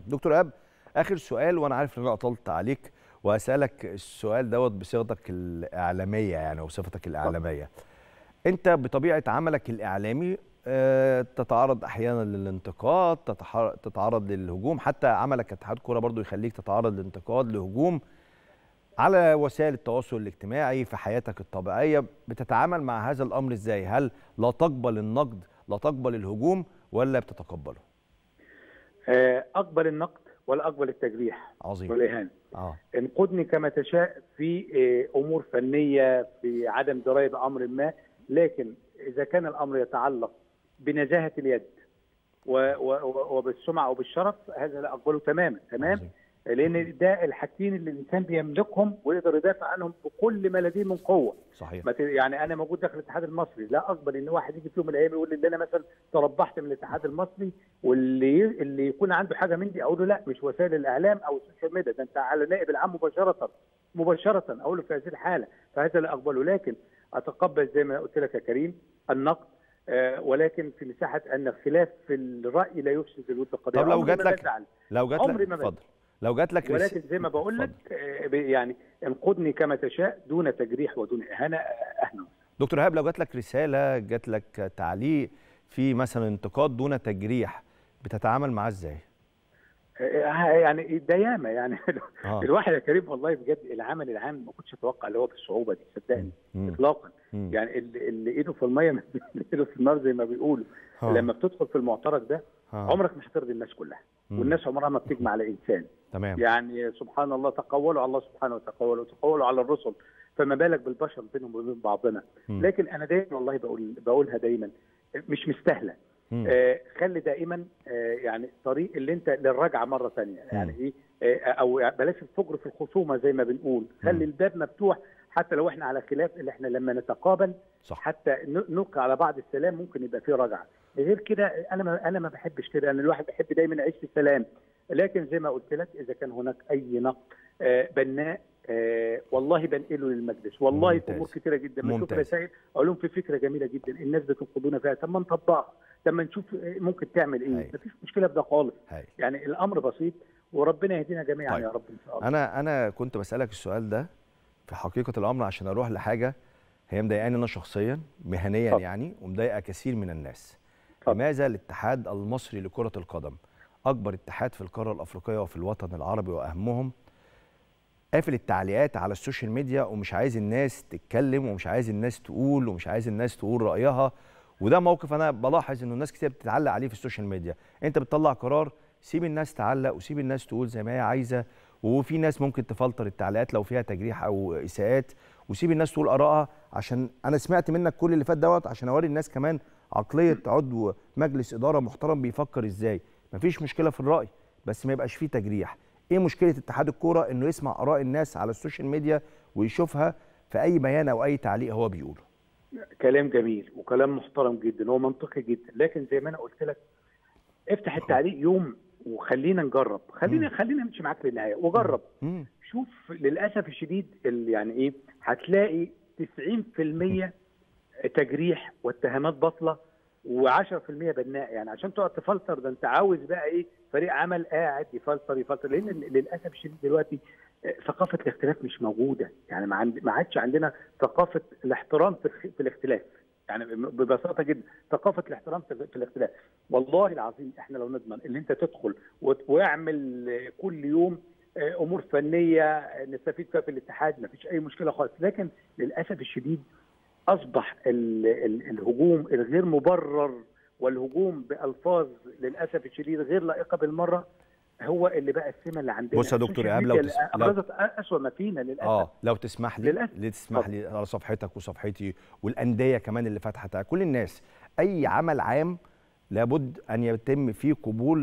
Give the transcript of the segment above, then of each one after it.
دكتور ايهاب اخر سؤال وانا عارف ان انا اطلت عليك واسالك السؤال دوت بصيغتك الاعلاميه يعني وصفتك الاعلاميه انت بطبيعه عملك الاعلامي آه، تتعرض احيانا للانتقاد تتح- تتعرض للهجوم حتى عملك كاتحاد كوره برضو يخليك تتعرض للانتقاد لهجوم على وسائل التواصل الاجتماعي في حياتك الطبيعيه بتتعامل مع هذا الامر ازاي هل لا تقبل النقد لا تقبل الهجوم ولا بتتقبله آه، اقبل النقد ولا اقبل التجريح عظيم والاهانه اه انقدني كما تشاء في آه، امور فنيه في عدم درايه بامر ما لكن اذا كان الامر يتعلق بنزاهه اليد و- و- وبالسمعه وبالشرف هذا لا اقبله تماما تمام عظيم. لان ده الحاجتين اللي الانسان بيملكهم ويقدر يدافع عنهم بكل ما لديه من قوه صحيح ما ت- يعني انا موجود داخل الاتحاد المصري لا اقبل ان واحد يجي في يوم من الايام يقول لي ان انا مثلا تربحت من الاتحاد المصري واللي اللي يكون عنده حاجه من دي اقول له لا مش وسائل الاعلام او السوشيال ميديا ده انت على نائب العام مباشره مباشره اقول له في هذه الحاله فهذا لا اقبله لكن اتقبل زي ما قلت لك يا كريم النقد آه، ولكن في مساحه ان الخلاف في الراي لا يفسد الود القضيه طب لو عمري جات ما لك- بزعل. لو جات عمري لك ما اتفضل لو جات لك رس- ولكن زي ما بقول لك اتفضل. آه، ب- يعني انقدني كما تشاء دون تجريح ودون اهانه آه، اهلا دكتور ايهاب لو جات لك رساله جات لك تعليق في مثلا انتقاد دون تجريح بتتعامل معاه ازاي يعني ده ياما يعني اه الواحد يا كريم والله بجد العمل العام ما كنتش اتوقع اللي هو بالصعوبه دي صدقني مم. اطلاقا مم. يعني اللي, اللي ايده في الميه مش اللي ايده في النار زي ما بيقولوا آه. لما بتدخل في المعترك ده آه. عمرك مش هترضي الناس كلها مم. والناس عمرها ما بتجمع على انسان تمام يعني سبحان الله تقولوا على الله سبحانه وتقولوا وتقولوا على الرسل فما بالك بالبشر بينهم وبين بعضنا مم. لكن انا دايما والله بقول بقولها دايما مش مستاهله مم. آه، خلي دائما آه، يعني طريق اللي انت للرجعه مره ثانيه يعني مم. ايه آه، او بلاش الفجر في الخصومه زي ما بنقول مم. خلي الباب مفتوح حتى لو احنا على خلاف اللي احنا لما نتقابل صح حتى ن- نلقي على بعض السلام ممكن يبقى فيه رجعه غير كده انا ما انا ما بحبش كده انا الواحد بيحب دايما يعيش في سلام لكن زي ما قلت لك اذا كان هناك اي نقد آه، بناء آه، والله بنقله للمجلس والله ممتاز. في امور كتيره جدا بشوف ممتاز. رسائل اقول لهم في فكره جميله جدا الناس بتنقدونا فيها طب ما نطبقها طب ما نشوف آه، ممكن تعمل هايل. ايه مفيش مشكله في ده خالص هاي يعني الامر بسيط وربنا يهدينا جميعا طيب. يا رب ان شاء الله انا انا كنت بسالك السؤال ده في حقيقه الامر عشان اروح لحاجه هي مضايقاني انا شخصيا مهنيا اتفضل. يعني ومضايقه كثير من الناس اتفضل. لماذا الاتحاد المصري لكره القدم اكبر اتحاد في القاره الافريقيه وفي الوطن العربي واهمهم قافل التعليقات على السوشيال ميديا ومش عايز الناس تتكلم ومش عايز الناس تقول ومش عايز الناس تقول رايها وده موقف انا بلاحظ انه الناس كتير بتتعلق عليه في السوشيال ميديا انت بتطلع قرار سيب الناس تعلق وسيب الناس تقول زي ما هي عايزه وفي ناس ممكن تفلتر التعليقات لو فيها تجريح او اساءات وسيب الناس تقول ارائها عشان انا سمعت منك كل اللي فات دوت عشان اوري الناس كمان عقليه عضو مجلس اداره محترم بيفكر ازاي مفيش مشكله في الراي بس ما يبقاش فيه تجريح ايه مشكله اتحاد الكوره انه يسمع اراء الناس على السوشيال ميديا ويشوفها في اي بيان او اي تعليق هو بيقوله كلام جميل وكلام محترم جدا هو منطقي جدا لكن زي ما انا قلت لك افتح التعليق يوم وخلينا نجرب خلينا خلينا نمشي معاك للنهايه وجرب مم. شوف للاسف الشديد ال- يعني ايه هتلاقي 90% تجريح واتهامات باطله و10% بناء يعني عشان تقعد تفلتر ده انت عاوز بقى ايه فريق عمل قاعد يفلتر يفلتر لان للاسف الشديد دلوقتي آه، ثقافه الاختلاف مش موجوده يعني ما عند ما عادش عندنا ثقافه الاحترام في الخ- في الاختلاف يعني ببساطه جدا ثقافه الاحترام في في الاختلاف والله العظيم احنا لو نضمن ان انت تدخل وت- واعمل آه، كل يوم آه، امور فنيه نستفيد فيها في الاتحاد ما فيش اي مشكله خالص لكن للاسف الشديد اصبح ال ال الهجوم الغير مبرر والهجوم بالفاظ للاسف الشديد غير لائقه بالمره هو اللي بقى السمه اللي عندنا بص يا دكتور السوشيال إيهاب، لو ميديا تس- لو- ابرزت اسوء ما فينا للاسف اه لو تسمح لي للأسف. ليه تسمح لي على صفحتك وصفحتي والانديه كمان اللي فتحتها كل الناس اي عمل عام لابد ان يتم فيه قبول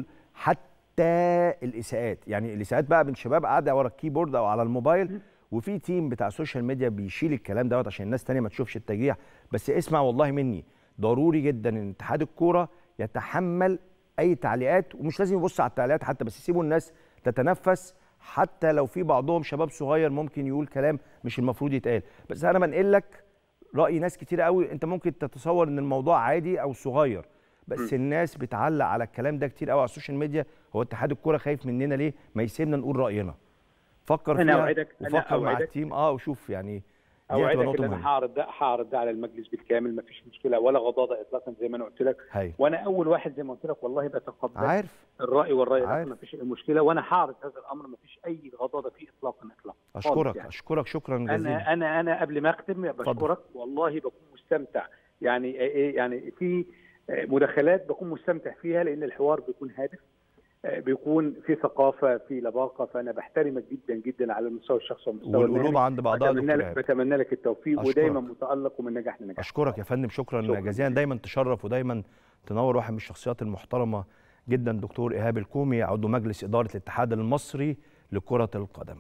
حتى الاساءات يعني الاساءات بقى من شباب قاعده ورا الكيبورد او على الموبايل وفي تيم بتاع السوشيال ميديا بيشيل الكلام دوت عشان الناس تانية ما تشوفش التجريح بس اسمع والله مني ضروري جدا ان اتحاد الكوره يتحمل اي تعليقات ومش لازم يبص على التعليقات حتى بس يسيبوا الناس تتنفس حتى لو في بعضهم شباب صغير ممكن يقول كلام مش المفروض يتقال بس انا بنقل لك راي ناس كتير قوي انت ممكن تتصور ان الموضوع عادي او صغير بس الناس بتعلق على الكلام ده كتير قوي على السوشيال ميديا هو اتحاد الكوره خايف مننا ليه ما يسيبنا نقول راينا فكر أنا فيها أوعدك- أنا وفكر مع أوعدك- التيم اه وشوف يعني دي هتبقى اوعدك نقطه ان انا مهمه هعرض ده هعرض ده على المجلس بالكامل ما فيش مشكله ولا غضاضه اطلاقا زي ما انا قلت لك هاي وانا اول واحد زي ما قلت لك والله بتقبل عارف الراي والراي عارف. الاخر ما فيش اي مشكله وانا هعرض هذا الامر ما فيش اي غضاضه فيه اطلاقا اطلاقا خالص اشكرك يعني. اشكرك شكرا جزيلا انا انا انا قبل ما اختم اتفضل. بشكرك والله بكون مستمتع يعني ايه يعني في مداخلات بكون مستمتع فيها لان الحوار بيكون هادف بيكون في ثقافه في لباقه فانا بحترمك جدا جدا على المستوى الشخصي والمستوى والقلوب المهني عند بعضها بتمنى دكتور لك إيهاب. بتمنى لك التوفيق أشكرك. ودايما متالق ومن نجاح لنجاح اشكرك يا فندم شكرا, شكراً جزيلا دايما تشرف ودايما تنور واحد من الشخصيات المحترمه جدا دكتور ايهاب الكومي عضو مجلس اداره الاتحاد المصري لكره القدم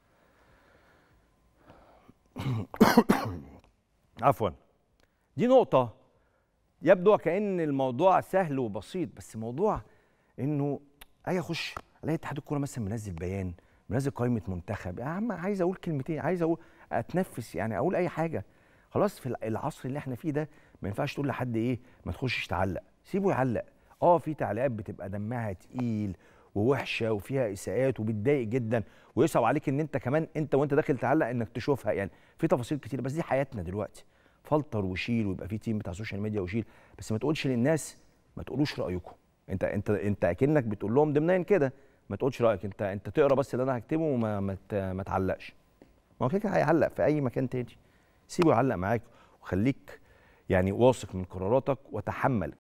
عفوا دي نقطه يبدو كأن الموضوع سهل وبسيط بس موضوع انه اجي اخش الاقي اتحاد الكوره مثلا منزل بيان منزل قائمه منتخب يا عم عايز اقول كلمتين عايز اقول اتنفس يعني اقول اي حاجه خلاص في العصر اللي احنا فيه ده ما ينفعش تقول لحد ايه ما تخشش تعلق سيبه يعلق اه في تعليقات بتبقى دمها تقيل ووحشه وفيها اساءات وبتضايق جدا ويصعب عليك ان انت كمان انت وانت داخل تعلق انك تشوفها يعني في تفاصيل كتير بس دي حياتنا دلوقتي فلتر وشيل ويبقى في تيم بتاع السوشيال ميديا وشيل بس ما تقولش للناس ما تقولوش رايكم انت انت انت اكنك بتقول لهم ضمنيا كده ما تقولش رايك انت انت تقرا بس اللي انا هكتبه وما ما, ت- ما تعلقش ما هو كده كده هيعلق في اي مكان تاني سيبه يعلق معاك وخليك يعني واثق من قراراتك وتحمل